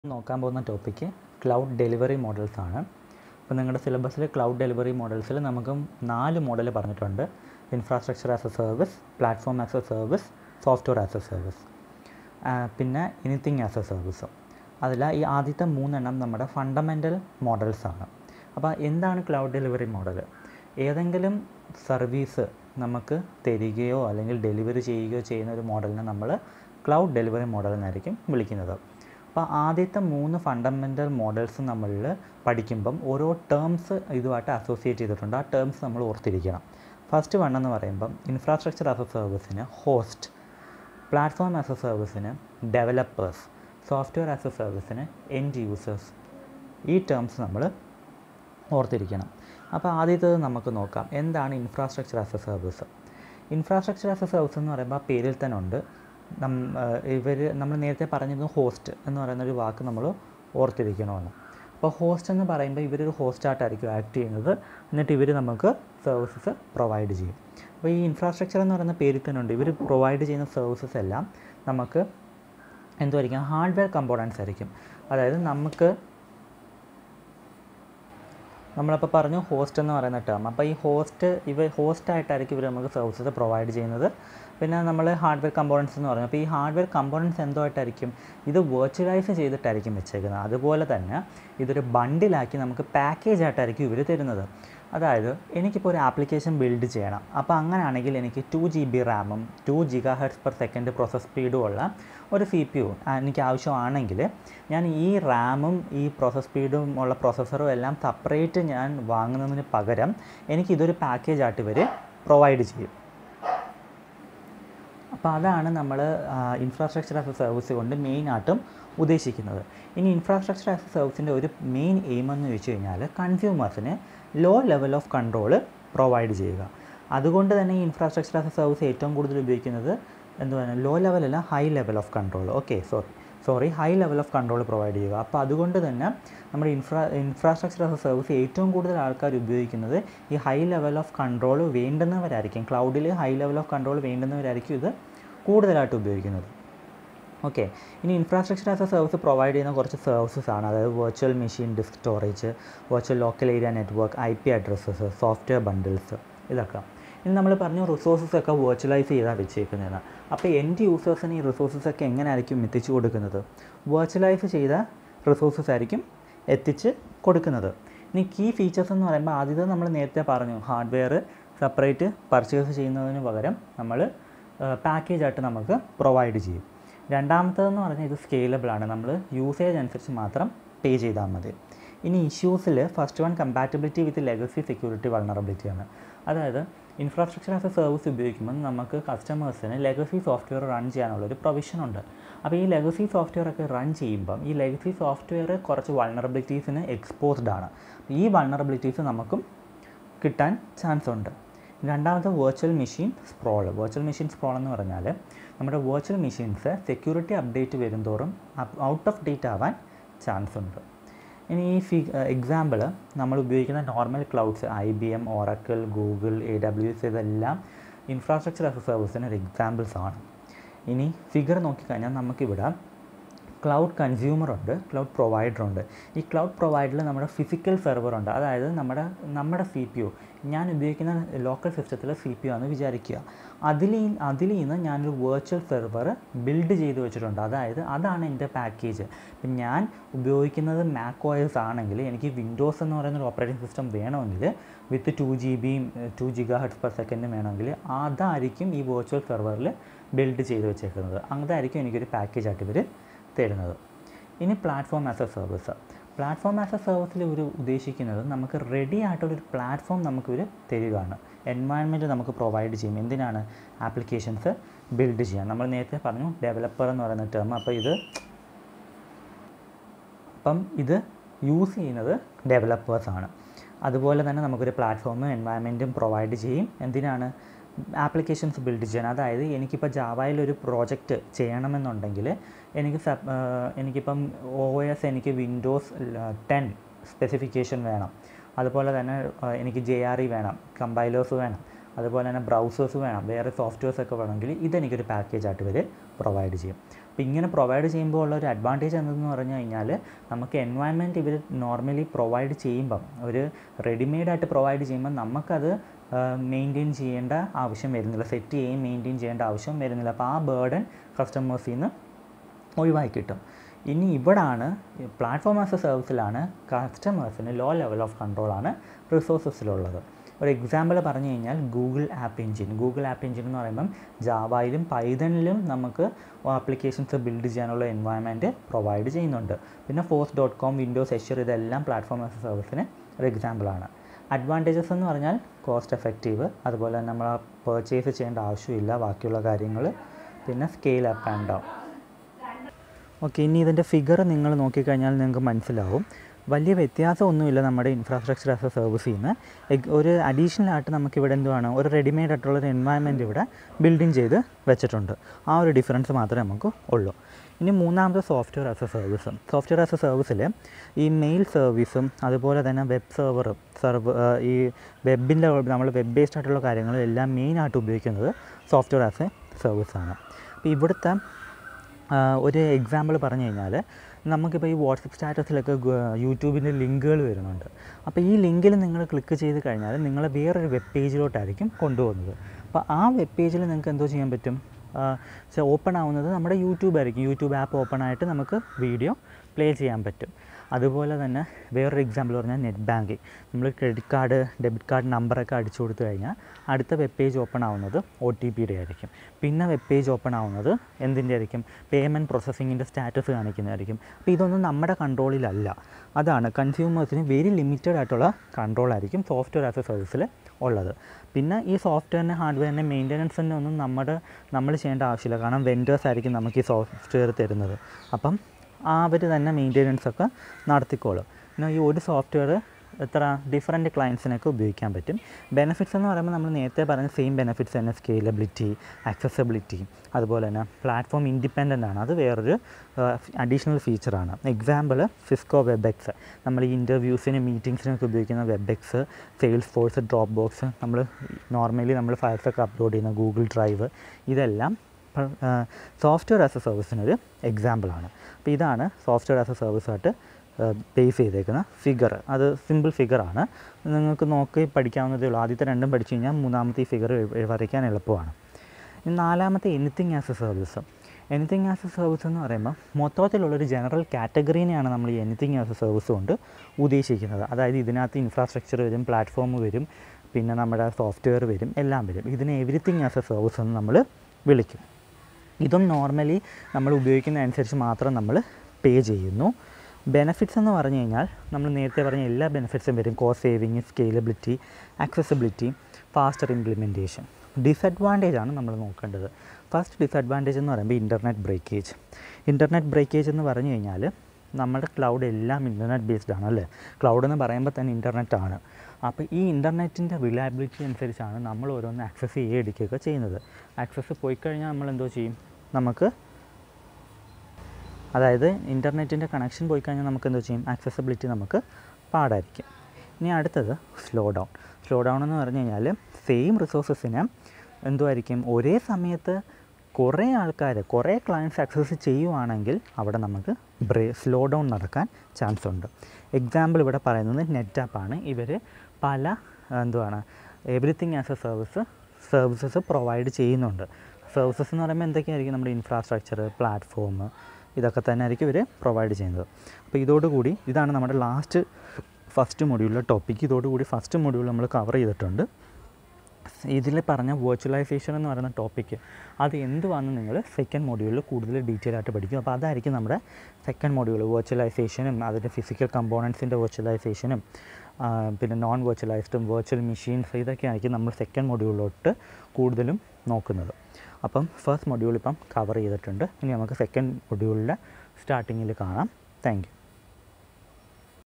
നോക്കാൻ പോകുന്ന topic cloud delivery models ആണ് അപ്പോൾ നിങ്ങളുടെ സിലബസിൽ ക്ലൗഡ് ഡെലിവറി മോഡൽസിൽ നമുക്ക് നാല് മോഡൽ പറഞ്ഞിട്ടുണ്ട് infrastructure as a service platform as a service software as a service പിന്നെ എനിത്തിങ് ആസ് എ സർവീസും അതിൽ ഈ ആദ്യത്തെ മൂന്നെണ്ണം നമ്മുടെ ഫണ്ടമെൻ്റൽ മോഡൽസ് ആണ് അപ്പോൾ എന്താണ് ക്ലൗഡ് ഡെലിവറി മോഡൽ ഏതെങ്കിലും സർവീസ് നമുക്ക് തരികയോ അല്ലെങ്കിൽ ഡെലിവറി ചെയ്യുകയോ ചെയ്യുന്ന ഒരു മോഡലിനെ നമ്മൾ ക്ലൗഡ് ഡെലിവറി മോഡൽ എന്നായിരിക്കും വിളിക്കുന്നത് അപ്പോൾ ആദ്യത്തെ മൂന്ന് ഫണ്ടമെൻ്റൽ മോഡൽസ് നമ്മൾ പഠിക്കുമ്പം ഓരോ ടേംസ് ഇതുമായിട്ട് അസോസിയേറ്റ് ചെയ്തിട്ടുണ്ട് ആ ടേംസ് നമ്മൾ ഓർത്തിരിക്കണം ഫസ്റ്റ് വൺ എന്ന് പറയുമ്പം ഇൻഫ്രാസ്ട്രക്ചർ ആസ് എ സർവീസിന് ഹോസ്റ്റ് പ്ലാറ്റ്ഫോം ആസ് എ സർവീസിന് ഡെവലപ്പേഴ്സ് സോഫ്റ്റ്വെയർ ആസ് എ സർവീസിന് എൻഡ് യൂസേഴ്സ് ഈ ടേംസ് നമ്മൾ ഓർത്തിരിക്കണം അപ്പോൾ ആദ്യത്തേത് നമുക്ക് നോക്കാം എന്താണ് infrastructure as a service infrastructure as a service എന്ന് പറയുമ്പോൾ ആ പേരിൽ തന്നെ ഉണ്ട് നം ഇവർ നമ്മൾ നേരത്തെ പറഞ്ഞിരുന്നു ഹോസ്റ്റ് എന്ന് പറയുന്ന ഒരു വാക്ക് നമ്മൾ ഓർത്തിരിക്കണമെന്ന് അപ്പോൾ ഹോസ്റ്റ് എന്ന് പറയുമ്പോൾ ഇവരൊരു ഹോസ്റ്റായിട്ടായിരിക്കും ആക്ട് ചെയ്യുന്നത് എന്നിട്ട് ഇവർ നമുക്ക് സർവീസസ് പ്രൊവൈഡ് ചെയ്യും അപ്പോൾ ഈ ഇൻഫ്രാസ്ട്രക്ചർ എന്ന് പറയുന്ന പേരിൽ തന്നെ ഉണ്ട് ഇവർ പ്രൊവൈഡ് ചെയ്യുന്ന സർവീസസ് എല്ലാം നമുക്ക് എന്തുമായിരിക്കും ഹാർഡ്വെയർ കമ്പോണൻസ് ആയിരിക്കും അതായത് നമുക്ക് നമ്മളപ്പോൾ പറഞ്ഞു ഹോസ്റ്റ് എന്ന് പറയുന്ന ടേം അപ്പോൾ ഈ ഹോസ്റ്റ് ഇവ ഹോസ്റ്റായിട്ടായിരിക്കും ഇവർ നമുക്ക് സർവീസസ് പ്രൊവൈഡ് ചെയ്യുന്നത് പിന്നെ നമ്മൾ ഹാർഡ്വെയർ കമ്പോണൻസ് എന്ന് പറഞ്ഞു അപ്പോൾ ഈ ഹാർഡ്വെയർ കമ്പോണൻസ് എന്തോ ആയിട്ടായിരിക്കും ഇത് വെർച്വലൈസ് ചെയ്തിട്ടായിരിക്കും വെച്ചേക്കുന്നത് അതുപോലെ തന്നെ ഇതൊരു ബണ്ടിലാക്കി നമുക്ക് പാക്കേജ് ആയിട്ടായിരിക്കും ഇവർ തരുന്നത് അതായത് എനിക്കിപ്പോൾ ഒരു ആപ്ലിക്കേഷൻ ബിൽഡ് ചെയ്യണം അപ്പോൾ അങ്ങനെയാണെങ്കിൽ എനിക്ക് ടു ജി ബി റാമും two gigahertz per second process സ്പീഡും ഉള്ള ഒരു സി പി യു എനിക്ക് ആവശ്യമാണെങ്കിൽ ഞാൻ ഈ റാമും ഈ പ്രോസസ് സ്പീഡും ഉള്ള പ്രോസസ്സറും എല്ലാം സെപ്പറേറ്റ് ഞാൻ വാങ്ങുന്നതിന് പകരം എനിക്ക് ഇതൊരു പാക്കേജ് ആയിട്ട് ഇവർ പ്രൊവൈഡ് ചെയ്യും അപ്പോൾ അതാണ് നമ്മൾ ഇൻഫ്രാസ്ട്രക്ചർ ആസ് എ സർവീസ് കൊണ്ട് മെയിനായിട്ടും ഉദ്ദേശിക്കുന്നത് ഇനി ഇൻഫ്രാസ്ട്രക്ചർ ആസ് എ സർവീസിൻ്റെ ഒരു മെയിൻ എയിം എന്ന് ചോദിച്ചു കഴിഞ്ഞാൽ കൺസ്യൂമേഴ്സിന് low level of control provide ചെയ്യുക അതുകൊണ്ട് തന്നെ ഈ ഇൻഫ്രാസ്ട്രക്ചർ ആസ് എ സർവീസ് ഏറ്റവും കൂടുതൽ ഉപയോഗിക്കുന്നത് എന്ത് പറയുക ലോ ലെവലല്ല high level of control okay sorry sorry high level of control provide ചെയ്യുക അപ്പോൾ അതുകൊണ്ട് തന്നെ നമ്മുടെ infra infrastructure as a service ഏറ്റവും കൂടുതൽ ആൾക്കാർ ഉപയോഗിക്കുന്നത് ഈ ഹൈ ലെവൽ ഓഫ് കൺട്രോൾ വേണ്ടുന്നവരായിരിക്കും ക്ലൗഡിൽ ഹൈ ലെവൽ ഓഫ് കൺട്രോൾ വേണ്ടുന്നവരായിരിക്കും ഇത് കൂടുതലായിട്ട് ഉപയോഗിക്കുന്നത് ഓക്കെ ഇനി infrastructure as a service provide ചെയ്യുന്ന കുറച്ച് സർവീസസ് ആണ് അതായത് virtual machine disk storage virtual local area network I P addresses software bundles ഇതൊക്കെ ഇനി നമ്മൾ പറഞ്ഞു റിസോഴ്സസ് ഒക്കെ വെർച്വലൈസ് ചെയ്താൽ വെച്ചേക്കുന്നതാണ് അപ്പോൾ എൻഡ് യൂസേഴ്സിന് ഈ റിസോഴ്സസ് ഒക്കെ എങ്ങനെയായിരിക്കും എത്തിച്ചു കൊടുക്കുന്നത് വെർച്വലൈസ് ചെയ്ത റിസോഴ്സസ് ആയിരിക്കും എത്തിച്ച് കൊടുക്കുന്നത് ഇനി കീ ഫീച്ചേഴ്സ് എന്ന് പറയുമ്പോൾ ആദ്യത്തെ നമ്മൾ നേരത്തെ പറഞ്ഞു ഹാർഡ്വെയർ സെപ്പറേറ്റ് പർച്ചേസ് ചെയ്യുന്നതിന് പകരം നമ്മൾ പാക്കേജ് ആയിട്ട് നമുക്ക് പ്രൊവൈഡ് ചെയ്യും രണ്ടാമത്തേതെന്ന് പറഞ്ഞാൽ ഇത് സ്കെയിലബിൾ ആണ് നമ്മൾ യൂസേജ് അനുസരിച്ച് മാത്രം പേ ചെയ്താൽ മതി ഇനി ഇഷ്യൂസിൽ first one compatibility with legacy security വൾണറബിലിറ്റിയാണ് അതായത് ഇൻഫ്രാസ്ട്രക്ചർ ആസ് എ സർവീസ് ഉപയോഗിക്കുമ്പോൾ നമുക്ക് കസ്റ്റമേഴ്സിന് ലെഗസി സോഫ്റ്റ്വെയർ റൺ ചെയ്യാനുള്ളൊരു പ്രൊവിഷൻ ഉണ്ട് അപ്പോൾ ഈ ലെഗസി സോഫ്റ്റ്വെയർ ഒക്കെ റൺ ചെയ്യുമ്പം ഈ ലെഗസി സോഫ്റ്റ്വെയർ കുറച്ച് വൾണറബിലിറ്റീസിന് എക്സ്പോസ്ഡ് ആണ് ഈ വൾണറബിലിറ്റീസ് നമുക്കും കിട്ടാൻ ചാൻസ് ഉണ്ട് രണ്ടാമത്തെ virtual machine sprawl virtual machine sprawl എന്ന് പറഞ്ഞാൽ നമ്മുടെ വെർച്വൽ മെഷീൻസ് സെക്യൂരിറ്റി അപ്ഡേറ്റ് വരുന്തോറും ഔട്ട് ഓഫ് ഡേറ്റ് ആവാൻ ചാൻസ് ഉണ്ട് ഇനി ഈ ഫി എക്സാമ്പിൾ നമ്മൾ ഉപയോഗിക്കുന്ന normal clouds I B M Oracle Google A W S ഇതെല്ലാം ഇൻഫ്രാസ്ട്രക്ചർ ആസ് എ സർവീസിന് ഒരു എക്സാമ്പിൾസ് ആണ് ഇനി ഫിഗർ നോക്കിക്കഴിഞ്ഞാൽ നമുക്കിവിടെ ക്ലൗഡ് കൺസ്യൂമർ ഉണ്ട് ക്ലൗഡ് പ്രൊവൈഡർ ഉണ്ട് ഈ ക്ലൗഡ് പ്രൊവൈഡറിൽ നമ്മുടെ ഫിസിക്കൽ സെർവർ ഉണ്ട് അതായത് നമ്മുടെ നമ്മുടെ സി പി യു ഞാൻ ഉപയോഗിക്കുന്ന ലോക്കൽ സിസ്റ്റത്തിലെ സി പി യു ആണെന്ന് വിചാരിക്കുക അതിൽ അതിൽ നിന്ന് ഞാനൊരു വെർച്വൽ സെർവർ ബിൽഡ് ചെയ്ത് വെച്ചിട്ടുണ്ട് അതായത് അതാണ് എൻ്റെ പാക്കേജ് ഇപ്പം ഞാൻ ഉപയോഗിക്കുന്നത് മാക് ഓയസ് ആണെങ്കിൽ എനിക്ക് വിൻഡോസ് എന്ന് പറയുന്ന ഒരു ഓപ്പറേറ്റിംഗ് സിസ്റ്റം വേണമെങ്കിൽ വിത്ത് ടു ജി ബിയും ടു ജിഗാ ഹെഡ്സ് പെർ സെക്കൻഡും വേണമെങ്കിൽ അതായിരിക്കും ഈ വെർച്വൽ സെർവറിൽ ബിൽഡ് ചെയ്ത് വെച്ചേക്കുന്നത് അതായിരിക്കും എനിക്കൊരു പാക്കേജ് ആയിട്ട് ഇവർ തരുന്നത് ഇനി platform as a service platform as a സർവീസിൽ ഒരു ഉദ്ദേശിക്കുന്നത് നമുക്ക് റെഡി ആയിട്ടുള്ളൊരു പ്ലാറ്റ്ഫോം നമുക്ക് ഇവർ തരികയാണ് എൻവയൺമെൻറ്റ് നമുക്ക് പ്രൊവൈഡ് ചെയ്യും എന്തിനാണ് ആപ്ലിക്കേഷൻസ് ബിൽഡ് ചെയ്യാൻ നമ്മൾ നേരത്തെ പറഞ്ഞു ഡെവലപ്പർ എന്ന് പറയുന്ന ടേം അപ്പോൾ ഇത് അപ്പം ഇത് യൂസ് ചെയ്യുന്നത് ഡെവലപ്പേഴ്സാണ് അതുപോലെ തന്നെ നമുക്കൊരു പ്ലാറ്റ്ഫോമും എൻവയൺമെൻറ്റും പ്രൊവൈഡ് ചെയ്യും എന്തിനാണ് ആപ്ലിക്കേഷൻസ് ബിൽഡ് ചെയ്യാൻ അതായത് എനിക്കിപ്പോൾ ജാവയിൽ ഒരു പ്രോജക്റ്റ് ചെയ്യണമെന്നുണ്ടെങ്കിൽ എനിക്ക് സബ് എനിക്കിപ്പം ഒ എസ് എനിക്ക് വിൻഡോസ് ടെൻ സ്പെസിഫിക്കേഷൻ വേണം അതുപോലെ തന്നെ എനിക്ക് ജെ ആർ ഇ വേണം കമ്പൈലേഴ്സ് വേണം അതുപോലെ തന്നെ ബ്രൗസേഴ്സ് വേണം വേറെ സോഫ്റ്റ്വെയർസ് ഒക്കെ വേണമെങ്കിൽ ഇതെനിക്കൊരു പാക്കേജ് ആയിട്ട് ഇവർ പ്രൊവൈഡ് ചെയ്യും അപ്പോൾ ഇങ്ങനെ പ്രൊവൈഡ് ചെയ്യുമ്പോൾ ഉള്ള ഒരു അഡ്വാൻറ്റേജ് എന്തെന്ന് പറഞ്ഞു കഴിഞ്ഞാൽ നമുക്ക് എൻവയൺമെൻറ്റ് ഇവർ നോർമലി പ്രൊവൈഡ് ചെയ്യുമ്പം ഒരു റെഡിമെയ്ഡായിട്ട് പ്രൊവൈഡ് ചെയ്യുമ്പോൾ നമുക്കത് മെയിൻറ്റെയിൻ ചെയ്യേണ്ട ആവശ്യം വരുന്നില്ല സെറ്റ് ചെയ്യുകയും മെയിൻറ്റെയിൻ ചെയ്യേണ്ട ആവശ്യം വരുന്നില്ല അപ്പോൾ ആ ബേർഡൻ കസ്റ്റമേഴ്സിൽ നിന്ന് ഒഴിവാക്കി കിട്ടും ഇനി ഇവിടാണ് പ്ലാറ്റ്ഫോം ആസ് എ സർവീസിലാണ് കസ്റ്റമേഴ്സിന് ലോ ലെവൽ ഓഫ് കൺട്രോളാണ് റിസോഴ്സസിലുള്ളത് ഒരു എക്സാമ്പിൾ പറഞ്ഞു കഴിഞ്ഞാൽ Google App Engine Google App Engine എന്ന് പറയുമ്പം ജാവയിലും പൈതണിലും നമുക്ക് ആപ്ലിക്കേഷൻസ് ബിൽഡ് ചെയ്യാനുള്ള എൻവയൺമെൻറ്റ് പ്രൊവൈഡ് ചെയ്യുന്നുണ്ട് പിന്നെ force dot com Windows Azure ഇതെല്ലാം പ്ലാറ്റ്ഫോം ആസ് എ സർവീസിന് ഒരു എക്സാമ്പിളാണ് അഡ്വാൻറ്റേജസ് എന്ന് പറഞ്ഞാൽ കോസ്റ്റ് എഫക്റ്റീവ് അതുപോലെ തന്നെ നമ്മൾ പർച്ചേസ് ചെയ്യേണ്ട ആവശ്യമില്ല ബാക്കിയുള്ള കാര്യങ്ങൾ പിന്നെ scale up and down okay ഇനി ഇതിൻ്റെ ഫിഗർ നിങ്ങൾ നോക്കിക്കഴിഞ്ഞാൽ നിങ്ങൾക്ക് മനസ്സിലാവും വലിയ വ്യത്യാസമൊന്നുമില്ല നമ്മുടെ ഇൻഫ്രാസ്ട്രക്ചർ ആസ് എ സർവീസിൽ നിന്ന് ഒരു അഡീഷണൽ ആയിട്ട് നമുക്ക് ഇവിടെ എന്തുവാണ് ഒരു റെഡിമെയ്ഡ് ആയിട്ടുള്ള ഒരു എൻവയൺമെൻറ്റ് ഇവിടെ ബിൽഡിങ് ചെയ്ത് വെച്ചിട്ടുണ്ട് ആ ഒരു ഡിഫറൻസ് മാത്രമേ നമുക്ക് ഉള്ളൂ ഇനി മൂന്നാമത്തെ സോഫ്റ്റ്വെയർ ആസ് എ സർവീസും സോഫ്റ്റ്വെയർ ആസ് എ സർവീസിൽ ഈ മെയിൽ സർവീസും അതുപോലെ തന്നെ വെബ് സെർവറും സെർവ് ഈ വെബിൻ്റെ നമ്മൾ വെബ് ബേസ്ഡ് ആയിട്ടുള്ള കാര്യങ്ങളും എല്ലാം മെയിനായിട്ട് ഉപയോഗിക്കുന്നത് സോഫ്റ്റ്വെയർ ആസ് എ സർവീസാണ് അപ്പോൾ ഇവിടുത്തെ ഒരു എക്സാമ്പിൾ പറഞ്ഞു കഴിഞ്ഞാൽ നമുക്കിപ്പോൾ ഈ വാട്സപ്പ് സ്റ്റാറ്റസിലൊക്കെ യൂട്യൂബിൻ്റെ ലിങ്കുകൾ വരുന്നുണ്ട് അപ്പോൾ ഈ ലിങ്കിൽ നിങ്ങൾ ക്ലിക്ക് ചെയ്ത് കഴിഞ്ഞാൽ നിങ്ങളെ വേറൊരു വെബ് പേജിലോട്ടായിരിക്കും കൊണ്ടുപോകുന്നത് അപ്പോൾ ആ വെബ് പേജിൽ നിങ്ങൾക്ക് എന്തോ ചെയ്യാൻ പറ്റും ഓപ്പൺ ആവുന്നത് നമ്മുടെ യൂട്യൂബ് ആയിരിക്കും യൂട്യൂബ് ആപ്പ് ഓപ്പൺ ആയിട്ട് നമുക്ക് വീഡിയോ പ്ലേ ചെയ്യാൻ പറ്റും അതുപോലെ തന്നെ വേറൊരു എക്സാമ്പിൾ പറഞ്ഞാൽ നെറ്റ് ബാങ്കിങ് നമ്മൾ ക്രെഡിറ്റ് കാർഡ് ഡെബിറ്റ് കാർഡ് നമ്പറൊക്കെ അടിച്ചു കൊടുത്തു കഴിഞ്ഞാൽ അടുത്ത വെബ് പേജ് ഓപ്പൺ ആവുന്നത് ഒ ടി പിയുടെ ആയിരിക്കും പിന്നെ വെബ് പേജ് ഓപ്പൺ ആവുന്നത് എന്തിൻ്റെ ആയിരിക്കും പേയ്മെൻറ്റ് പ്രോസസ്സിങ്ങിൻ്റെ സ്റ്റാറ്റസ് കാണിക്കുന്നതായിരിക്കും അപ്പോൾ ഇതൊന്നും നമ്മുടെ കൺട്രോളിലല്ല അതാണ് കൺസ്യൂമേഴ്സിന് വെരി ലിമിറ്റഡ് ആയിട്ടുള്ള കൺട്രോളായിരിക്കും സോഫ്റ്റ്വെയർ ആസ് എ സർവീസിൽ ഉള്ളത് പിന്നെ ഈ സോഫ്റ്റ്വെയറിൻ്റെ ഹാർഡ്വെയറിൻ്റെ മെയിൻ്റനൻസിൻ്റെ ഒന്നും നമ്മുടെ നമ്മൾ ചെയ്യേണ്ട ആവശ്യമില്ല കാരണം വെൻഡേഴ്സ് ആയിരിക്കും നമുക്ക് ഈ സോഫ്റ്റ്വെയർ തരുന്നത് അപ്പം അവർ തന്നെ മെയിൻ്റെനൻസ് ഒക്കെ നടത്തിക്കോളും പിന്നെ ഈ ഒരു സോഫ്റ്റ്വെയർ എത്ര ഡിഫറെൻറ്റ് ക്ലയൻസിനൊക്കെ ഉപയോഗിക്കാൻ പറ്റും ബെനിഫിറ്റ്സ് എന്ന് പറയുമ്പോൾ നമ്മൾ നേരത്തെ പറഞ്ഞ സെയിം ബെനിഫിറ്റ്സ് തന്നെ സ്കെയിലബിലിറ്റി ആക്സസബിലിറ്റി അതുപോലെ തന്നെ പ്ലാറ്റ്ഫോം ഇൻഡിപെൻഡൻ്റ് ആണ് അത് വേറൊരു അഡീഷണൽ ഫീച്ചറാണ് എക്സാമ്പിൾ സിസ്കോ വെബെക്സ് നമ്മൾ ഈ ഇൻ്റർവ്യൂസിനും മീറ്റിംഗ്സിനൊക്കെ ഉപയോഗിക്കുന്ന Webex Salesforce Dropbox നമ്മൾ നോർമലി നമ്മൾ ഫയൽസ് ഒക്കെ അപ്ലോഡ് ചെയ്യുന്ന ഗൂഗിൾ ഡ്രൈവ് ഇതെല്ലാം സോഫ്റ്റ്വെയർ ആസ് എ സർവീസിനൊരു എക്സാമ്പിളാണ് അപ്പോൾ ഇതാണ് സോഫ്റ്റ്വെയർ ആസ് എ സർവീസായിട്ട് ബേസ് ചെയ്തേക്കുന്ന ഫിഗർ അത് സിമ്പിൾ ഫിഗറാണ് നിങ്ങൾക്ക് നോക്കി പഠിക്കാവുന്നതേ ഉള്ളൂ ആദ്യത്തെ രണ്ടും പഠിച്ചു കഴിഞ്ഞാൽ മൂന്നാമത്തെ ഈ ഫിഗർ വരയ്ക്കാൻ എളുപ്പമാണ് ഇനി നാലാമത്തെ anything as a service anything as a service എന്ന് പറയുമ്പോൾ മൊത്തത്തിലുള്ളൊരു ജനറൽ കാറ്റഗറീനെയാണ് നമ്മൾ ഈ എനിത്തിങ് ആസ് എ സർവീസ് കൊണ്ട് ഉദ്ദേശിക്കുന്നത് അതായത് ഇതിനകത്ത് ഇൻഫ്രാസ്ട്രക്ചർ വരും പ്ലാറ്റ്ഫോം വരും പിന്നെ നമ്മുടെ സോഫ്റ്റ്വെയർ വരും എല്ലാം വരും ഇതിനെ എവറിത്തിങ് ആസ് എ സർവീസ് എന്ന് നമ്മൾ വിളിക്കും ഇതും നോർമലി നമ്മൾ ഉപയോഗിക്കുന്ന അനുസരിച്ച് മാത്രം നമ്മൾ പേ ചെയ്യുന്നു ബെനഫിറ്റ്സ് എന്ന് പറഞ്ഞു കഴിഞ്ഞാൽ നമ്മൾ നേരത്തെ പറഞ്ഞ എല്ലാ ബെനിഫിറ്റ്സും വരും cost saving scalability accessibility faster implementation disadvantage ആണ് നമ്മൾ നോക്കേണ്ടത് ഫസ്റ്റ് ഡിസഡ്വാൻറ്റേജ് എന്ന് പറയുമ്പോൾ ഇൻ്റർനെറ്റ് ബ്രേക്കേജ് ഇൻ്റർനെറ്റ് ബ്രേക്കേജ് എന്ന് പറഞ്ഞു കഴിഞ്ഞാൽ നമ്മുടെ ക്ലൗഡ് എല്ലാം ഇൻ്റർനെറ്റ് ബേസ്ഡ് ആണ് അല്ലേ ക്ലൗഡ് എന്ന് പറയുമ്പോൾ തന്നെ ഇൻ്റർനെറ്റ് ആണ് അപ്പോൾ ഈ ഇൻ്റർനെറ്റിൻ്റെ റിലയബിലിറ്റി അനുസരിച്ചാണ് നമ്മൾ ഓരോന്ന് ആക്സസ് ചെയ്യുക എടുക്കുകയൊക്കെ ചെയ്യുന്നത് ആക്സസ് പോയി കഴിഞ്ഞാൽ നമ്മൾ എന്തോ ചെയ്യും നമുക്ക് അതായത് ഇൻ്റർനെറ്റിൻ്റെ കണക്ഷൻ പോയി കഴിഞ്ഞാൽ നമുക്ക് എന്തോ ചെയ്യും ആക്സസിബിലിറ്റി നമുക്ക് പാടായിരിക്കും ഇനി അടുത്തത് സ്ലോ ഡൗൺ സ്ലോ ഡൗൺ എന്ന് പറഞ്ഞു കഴിഞ്ഞാൽ സെയിം റിസോഴ്സസിന് എന്തുമായിരിക്കും ഒരേ സമയത്ത് കുറേ ആൾക്കാർ കുറേ ക്ലയൻസ് ആക്സസ് ചെയ്യുവാണെങ്കിൽ അവിടെ നമുക്ക് ബ്രേ സ്ലോ ഡൗൺ നടക്കാൻ ചാൻസ് ഉണ്ട് എക്സാമ്പിൾ ഇവിടെ പറയുന്നത് നെറ്റ് ആപ്പാണ് ഇവർ പല എന്തുവാണ് everything as a service services provide ചെയ്യുന്നുണ്ട് സർവീസസ് എന്ന് പറയുമ്പോൾ എന്തൊക്കെയായിരിക്കും നമ്മുടെ ഇൻഫ്രാസ്ട്രക്ചർ പ്ലാറ്റ്ഫോം ഇതൊക്കെ തന്നെ ആയിരിക്കും ഇവർ പ്രൊവൈഡ് ചെയ്യുന്നത് അപ്പോൾ ഇതോടുകൂടി ഇതാണ് നമ്മുടെ ലാസ്റ്റ് ഫസ്റ്റ് മൊഡ്യൂളിലെ ടോപ്പിക്ക് ഇതോടുകൂടി ഫസ്റ്റ് മൊഡ്യൂൾ നമ്മൾ കവർ ചെയ്തിട്ടുണ്ട് ഇതിൽ പറഞ്ഞ വെർച്വലൈസേഷൻ എന്ന് പറയുന്ന ടോപ്പിക്ക് അത് എന്തുവാണെന്ന് നിങ്ങൾ സെക്കൻഡ് മൊഡ്യൂളിൽ കൂടുതൽ ഡീറ്റെയിൽ ആയിട്ട് പഠിക്കും അപ്പോൾ അതായിരിക്കും നമ്മുടെ സെക്കൻഡ് മൊഡ്യൂൾ വെർച്വലൈസേഷനും അതിൻ്റെ ഫിസിക്കൽ കമ്പോണൻസിൻ്റെ വെർച്വലൈസേഷനും പിന്നെ നോൺ വെർച്വലൈസ്ഡും വെർച്വൽ മെഷീൻസ് ഇതൊക്കെ ആയിരിക്കും നമ്മൾ സെക്കൻഡ് മൊഡ്യൂളിലോട്ട് കൂടുതലും നോക്കുന്നത് അപ്പം ഫസ്റ്റ് മൊഡ്യൂൾ ഇപ്പം കവർ ചെയ്തിട്ടുണ്ട് ഇനി നമുക്ക് സെക്കൻഡ് മൊഡ്യൂളിൻ്റെ സ്റ്റാർട്ടിങ്ങിൽ കാണാം താങ്ക് യു